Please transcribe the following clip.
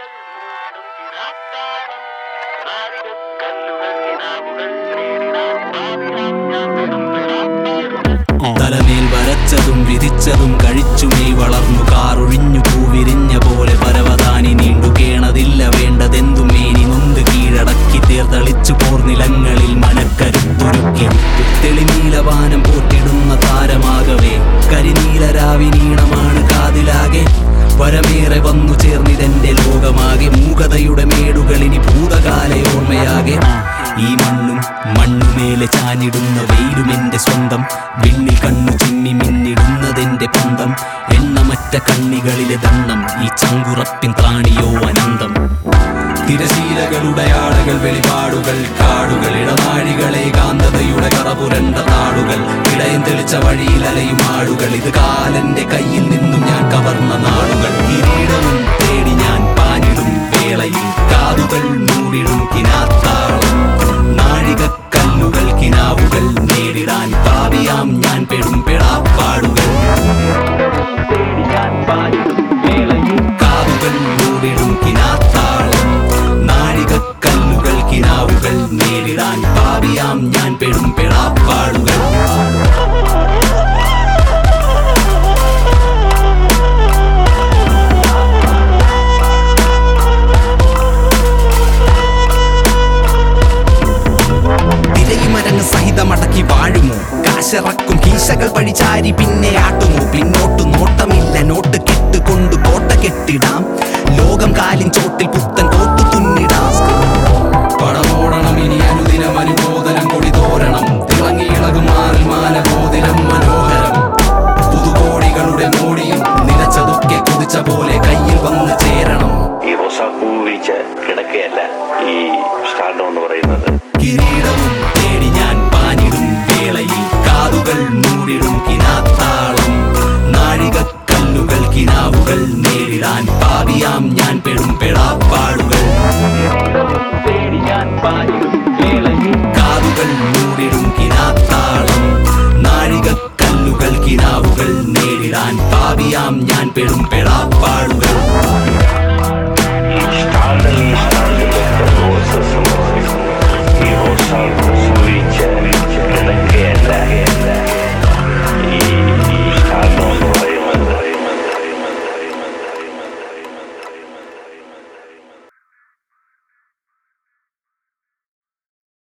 മൂടിടും കിനാത്താളം നാരികക്കല്ലുകൾ കിനാവുകൾ നേരിടാൻ പാവിലാം ഞാൻ പെടും പെടാപ്പാടുകൾ തലമേൽ വരച്ചതും വിധിച്ചതും കഴിച്ചുമേ വളർന്നു കാറൊഴിഞ്ഞു പൂവിരിഞ്ഞ പോലെ പരവതാനി നീണ്ടു കേണതില്ല വേണ്ടതെന്തും മേനി നൊന്ത് കീഴടക്കി തേർത്തളിച്ചു പോർനിലങ്ങളിൽ മനക്കരുത്തൊരുക്കി തെളിനീലവാനം പോറ്റിടുന്ന താരമാകവേ കരിനീലരാവിനീണമാണ് കാതിലാകെ വരമേറെ വന്നു ചേർന്നിതെന്റെ ലോകമാകെ മൂകതയുടെ മേടുകളിനി ഭൂതകാല ഓർമ്മയാകെ ഈ മണ്ണും മണ്ണുമേലെ ചാഞ്ഞിടുന്ന വെയിലും എന്റെ സ്വന്തം വിണ്ണി കണ്ണു ചിമ്മി മിന്നിടുന്നതെന്റെ പന്തം എണ്ണമറ്റ കണ്ണികളിലെ ദണ്ണം ഈ ചങ്കുറപ്പിൻ പ്രാണിയോ അനന്തം തിരശീലകളുടെ ആടകൾ വെളിപാടുകൾ കാടുകൾ ഇടനാഴികളെ കാന്തതയുടെ കറപുരണ്ട നാടുകൾ ഇടയം തെളിച്ച വഴിയിൽ അലയും ആടുകൾ ഇത് കാലന്റെ കയ്യിൽ നിന്നും ഞാൻ കവർന്ന നാടുകൾ കിരീടവും തേടി ഞാൻ പാഞ്ഞിടും വേളയിൽ കാതുകൾ മൂടിടും കിനാത്താളം നാഴികക്കല്ലുകൾ കിനാവുകൾ നേരിടാൻ പാവിയാം ഞാൻ പെടും പെടാപ്പാടുകൾ തേടി ഞാൻ പാഞ്ഞിടും വേളയിൽ കാതുകൾ മൂടിടും കിനാത്താളം നാഴികക്കല്ലുകൾ കിനാവുകൾ നേരിടാൻ പാവിയാം ഞാൻ പെടും പെടാപ്പാടുകൾ തിരയുമരങ്ങ് സഹിതമടക്കി വാഴുമോ കാശിറക്കും കീശകൾ പഴിചാരി പിന്നെ ആട്ടുമോ പിന്നോട്ട് നോട്ടമില്ല നോട്ട് കെട്ടുകൊണ്ട് കോട്ട കെട്ടിടാം ലോകം കാലിൻ ചോട്ടിൽ പുത്തൻ കോട്ടു തുന്നിടാം പടമോടണം ഇനി അനുദിനം അനുബോധനം കൊടി തോരണം തിളങ്ങി ഇളകും മാറിൽ മാനബോധിനം മനോഹരം പുതുകോടികളുടെ മോടിയും നിലച്ചതൊക്കെ കുതിച്ച പോലെ കയ്യിൽ വന്ന് ചേരണം ഈ റോസാപ്പൂ വിരിച്ച് കിടക്കുകയല്ല ഈ സ്റ്റാൻഡോ എന്ന് പറയുന്നത് കിരീടവും തേടി ഞാൻ പാഞ്ഞിടും വേളയിൽ കാതുകൾ മൂടിടും കിനാത്താളം നാഴികക്കല്ലുകൾ കിനാവുകൾ നേരിടാൻ പാവിയാം ഞാൻ പെടും പെടാപ്പാടുകൾ തേടി ഞാൻ പാഞ്ഞിടും വേളയിൽ കാതുകൾ മൂടിടും കിനാത്താളം നാഴികക്കല്ലുകൾ കിനാവുകൾ നേരിടാൻ പാവിയാം ഞാൻ പെടും പെടാപ്പാടുകൾ